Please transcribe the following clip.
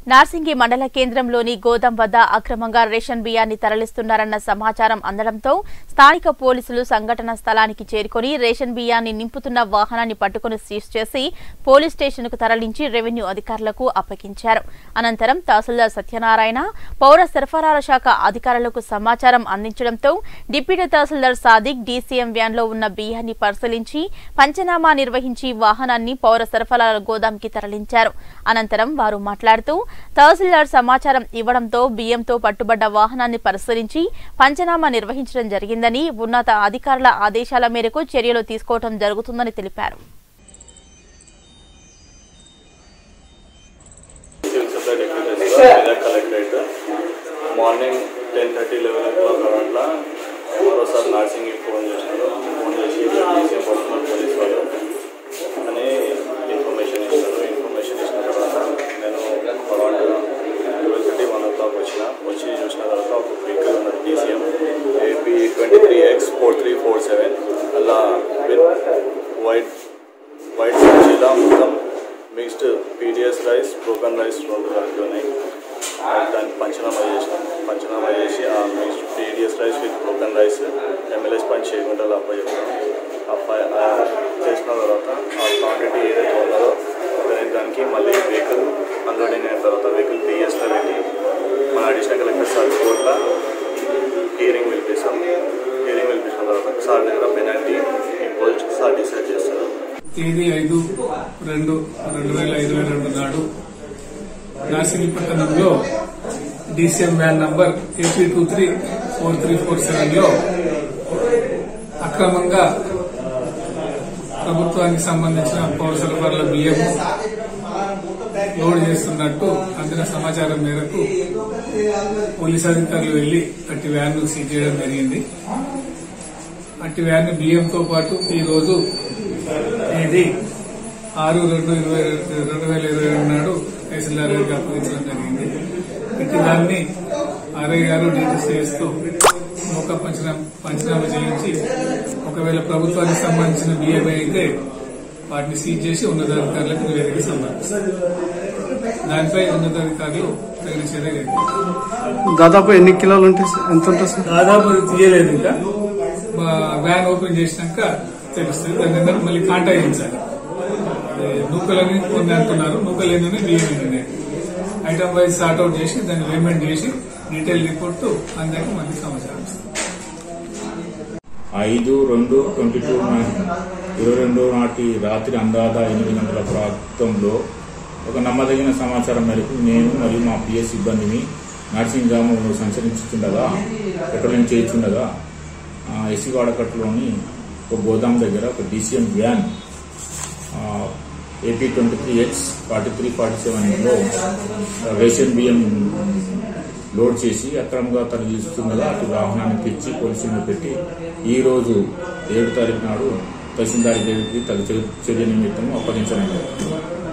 నార్సింగి మండల కేంద్రంలోని గోదాం వద్ద అక్రమంగా రేషన్ బియ్యాన్ని తరలిస్తున్నారన్న సమాచారం అందడంతో స్థానిక పోలీసులు సంఘటన స్థలానికి చేరుకొని రేషన్ బియ్యాన్ని నింపుతున్న వాహనాన్ని పట్టుకుని సీజ్ చేసి పోలీస్ స్టేషన్కు తరలించి రెవెన్యూ అధికారులకు అప్పగించారు అనంతరం తహసీల్దార్ సత్యనారాయణ పౌర సరఫరాల శాఖ అధికారులకు సమాచారం అందించడంతో డిప్యూటీ తహసీల్దార్ సాదిక్ డీసీఎం వ్యాన్లో ఉన్న బియ్యాన్ని పరిశీలించి పంచనామా నిర్వహించి వాహనాన్ని పౌర సరఫరాల గోదాంకి తరలించారు అనంతరం వారు మాట్లాడుతూ తహసీల్దార్ సమాచారం ఇవ్వడంతో బియ్యంతో పట్టుబడ్డ వాహనాన్ని పరిశీలించి పంచనామా నిర్వహించడం జరిగిందని ఉన్నత అధికారుల ఆదేశాల మేరకు చర్యలు తీసుకోవడం జరుగుతుందని తెలిపారు civil supply deputy Medak collectorate morning ten thirty eleven o'clock అరౌండ్లో మరోసారి నర్సింగ్కి ఫోన్ చేసినారు ఫోన్ చేసి డీసీఎం పడుతున్నారు పోలీస్ వాళ్ళు అని ఇన్ఫర్మేషన్ ఇచ్చినారు ఇన్ఫర్మేషన్ ఇచ్చిన తర్వాత నేను around twelve thirty one o'clock వచ్చిన వచ్చి చూసిన తర్వాత ఒక వెహికల్ ఉన్నది DCM AP twenty three X four three four seven అలా విత్ వైట్ వైట్ ఇలా మొత్తం mixed PDS rice broken rice రెండు కలిపి ఉన్నాయి దాన్ని పంచనామా చేసినాం పంచనామా చేసి ఆ mixed PDS rice with broken rice MLAs పని చేయకుండా అబ్బాయి చెప్తాం అబ్బాయి చేసిన తర్వాత ఆ క్వాంటిటీ ఏదైతే ఉన్నదో దాని- దానికి మళ్ళీ వెహికల్ అన్లోడింగ్ అయిన తర్వాత వెహికల్ పిఎస్లో పెట్టి మన అడిషనల్ కలెక్టర్ సార్ కోర్టులో హియరింగ్ పిలిపిస్తాం హియరింగ్ పిలిపించిన తర్వాత సార్ దగ్గర పెనాల్టీ ఇంపోజ్ సార్ డిసైడ్ చేస్తారు తేదీ ఐదు రెండు రెండు వేల ఇరవై రెండు నాడు నాసిక్ పట్టణంలో DCM van number AP two three four three four seven లో అక్రమంగా ప్రభుత్వానికి సంబంధించిన పౌర సరఫరాల బియ్యం లోడ్ చేస్తున్నట్టు అందిన సమాచారం మేరకు పోలీస్ అధికారులు వెళ్లి అట్టి వ్యాన్ సీజ్ చేయడం జరిగింది అట్టి వ్యాన్ బియ్యంతో పాటు ఈ రోజు ఇది ఆరు రెండు ఇరవై రెండు వేల ఇరవై రెండు నాడు తహసీల్దార్ గారికి అప్పగించడం జరిగింది ఇటు దాన్ని ఆర్ఐ గారు డీటెయిల్స్ చేస్తూ ఒక పంచనామా పంచనామా చేయించి ఒకవేళ ప్రభుత్వానికి సంబంధించిన బిఏబై అయితే వాటిని సీజ్ చేసి ఉన్నతాధికారులకు నివేదిక సమర్పిస్తారు దానిపై ఉన్నతాధికారులు తగిన చర్య చేపడతారు. దాదాపు ఎన్ని కిలోలు ఉంటాయి సార్ ఎంత ఉంటుంది సార్ దాదాపు అది తీయలేదు ఇంకా మా వ్యాన్ ఓపెన్ చేసినాక తెలుస్తుంది దాని దగ్గర మళ్ళీ కాంటాక్ట్ చేయించాలి అదే నూకలని కొన్ని అంటున్నారు నూకలు ఏంటనే బియ్యం ఏంటనే ఐటమ్ వైజ్ సార్ట్ అవుట్ చేసి దాన్ని పేమెంట్ చేసి డీటెయిల్ రిపోర్ట్ అందరికి మళ్ళీ సమాచారం ఇస్తాం ఐదు రెండు ట్వంటీ టూ ఇరవై రెండు నాటి రాత్రి అందాద ఎనిమిది గంటల ప్రాంతంలో ఒక నమ్మదగిన సమాచారం మేరకు నేను మరియు మా పిఎస్ సిబ్బందిని నర్సింగ్ గ్రామంలో సంచరించుతుండగా పెట్రోలింగ్ చేయించుండగా ఎసి వాడకట్లోని ఒక గోదాం దగ్గర ఒక DCM van AP twenty three X forty three forty సెవెన్లో రేషన్ బియ్యం లోడ్ చేసి అక్రమంగా తరలిస్తుండగా అటు వాహనాన్ని తెచ్చి పోలీసులను పెట్టి ఈ రోజు ఏడు తారీఖు నాడు తహసీల్దార్ గారికి తగు చర్య నిమిత్తం అప్పగించడం జరిగింది.